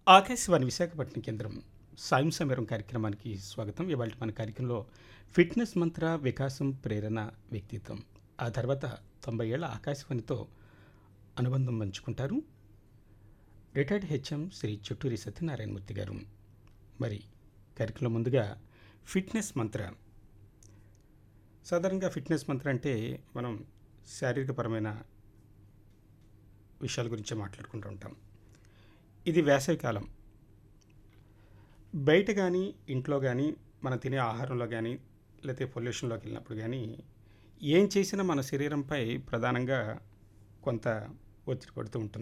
ఆకాశవాణి విశాఖపట్నం కేంద్రం సాయం సమీరం కార్యక్రమానికి స్వాగతం ఇవాళ మన కార్యక్రమంలో ఫిట్నెస్ మంత్ర వికాసం ప్రేరణ వ్యక్తిత్వం ఆ తర్వాత తొంభై ఏళ్ల ఆకాశవాణితో అనుబంధం పంచుకుంటారు రిటైర్డ్ హెచ్ఎం శ్రీ చుట్టూరి సత్యనారాయణమూర్తి గారు మరి కార్యక్రమం ముందుగా ఫిట్నెస్ మంత్ర సాధారణంగా ఫిట్నెస్ మంత్ర అంటే మనం శారీరకపరమైన విషయాల గురించి మాట్లాడుకుంటూ ఉంటాం ఇది వేసవికాలం బయట కానీ ఇంట్లో కానీ మనం తినే ఆహారంలో కానీ లేకపోతే పొల్యూషన్లోకి వెళ్ళినప్పుడు కానీ ఏం చేసినా మన శరీరంపై ప్రధానంగా కొంత ఒత్తిడి పడుతూ ఉంటుంది